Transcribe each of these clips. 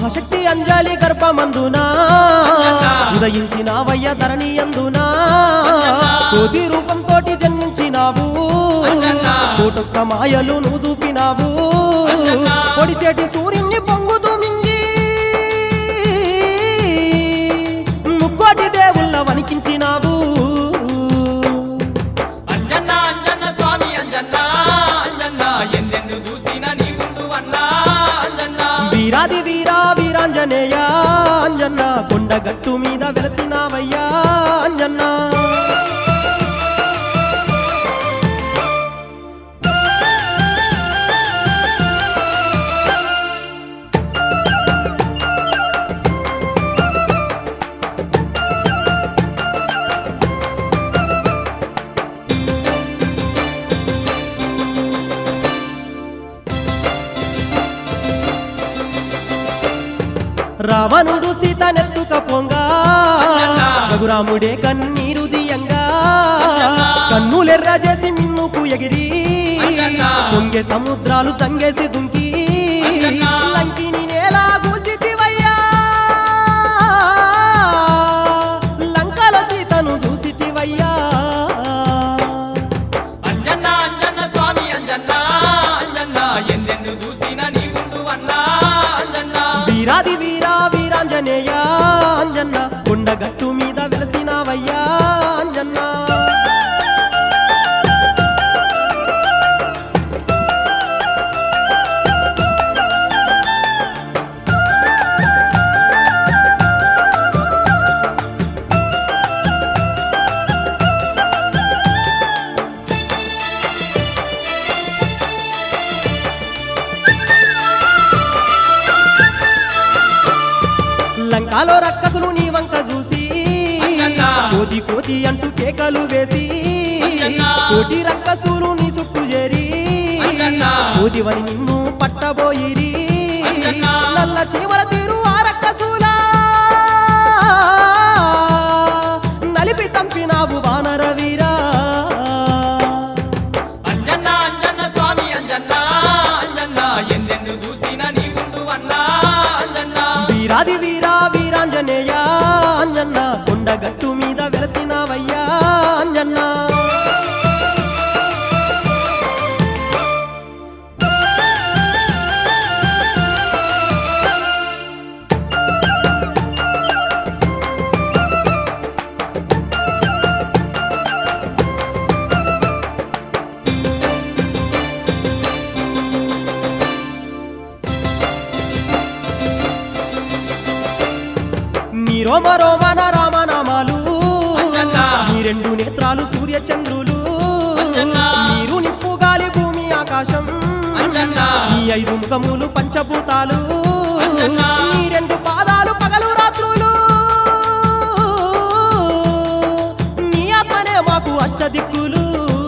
మహాశక్తి అంజలి గర్భమందునా ఉదయించినావయ్య ధరణి అందునా కోటి రూపం కోటి జన్మించినావు కోటొక్క మాయలు నువ్వు చూపినావు పొడిచేటి సూర్యుని పొంగుతూ మింగి ముక్కోటి దేవుళ్ళ వణికించినావు అంజన్న అంజన్న స్వామి అంజన్న అంజన్న ఎందెందు చూసిన నీ ముందు అన్నా అంజన్న వీరాది వీరా వీరాంజనేయ అంజన్న కొండగట్టు మీద వెలసినావయ్యా అంజన్న రావణుడు సీత నెత్తుక పొంగా రఘురాముడే కన్నీరు దియంగా కన్నులెర్ర చేసి మిన్నుకు ఎగిరి పొంగే సముద్రాలు చంగేసి దుంకి లంకిని నేల కూల్చితివయ్యా లంకల సీతను చూసితివయ్యా అంజన్న అంజన్న స్వామి అంజన్న అంజన్న ఎందెందు చూసిన నీ ముందు అన్నా అంజన్న వీరాది వీరా వీరాంజనేయ అంజన్న కొండగట్టు మీద వెలసినావయ్యా అంజన్న లంకాలో రక్కసులు నీ వంక చూసి అంజన్న. కోతి కోతి అంటూ కేకలు వేసి అంజన్న. కోటి రక్కసులు నీ చుట్టూ చేరి అంజన్న. కోతివని నిన్ను పట్టబోయిరి అంజన్న. నల్ల చీమల తీరు ఆ రక్కసులా నలిపి చంపినావు వానర వీరా అంజన్న అంజన్న స్వామి అంజన్న అంజన్న ఎందెందు చూసిన నీ ముందు అన్నా అంజన్న వీరాది వీరా వీరాంజనేయ అంజన్న కొండగట్టు మీద వెలసినావయ్యా అంజన్న నీ రోమ రోమన రామనామాలు అంజన్న. నీ రెండు నేత్రాలు సూర్య చంద్రులు అంజన్న. నీరు నిప్పు గాలి భూమి ఆకాశం అంజన్న. నీ ఐదు ముఖములు పంచభూతాలు అంజన్న. నీ రెండు పాదాలు పగలు రాత్రులు నీ ఆత్మనే మాకు అష్టదిక్కులు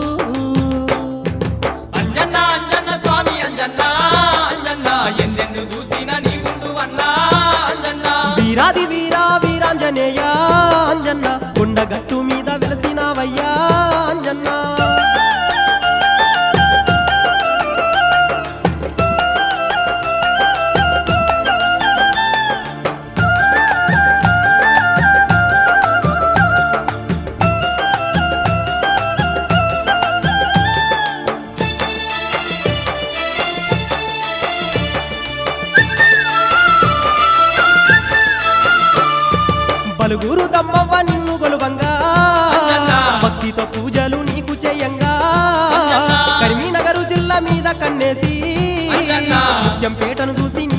అంజన్న అంజన్న స్వామి అంజన్న అంజన్న ఎందెందు చూసిన నీ ముందు అన్నా అంజన్న వీరాది వీరా వీరాంజనేయ అంజన్న కొండగట్టు మీద వెలసినావయ్యా అంజన్న బలుగురు దమ్మవ్వ నిన్ను గొలువంగా అంజన్న. భక్తితో పూజలు నీకు చేయంగా అంజన్న. కరీంనగర్ జిల్లా మీద కన్నేసి అంజన్న. ముత్యం పేటను చూసి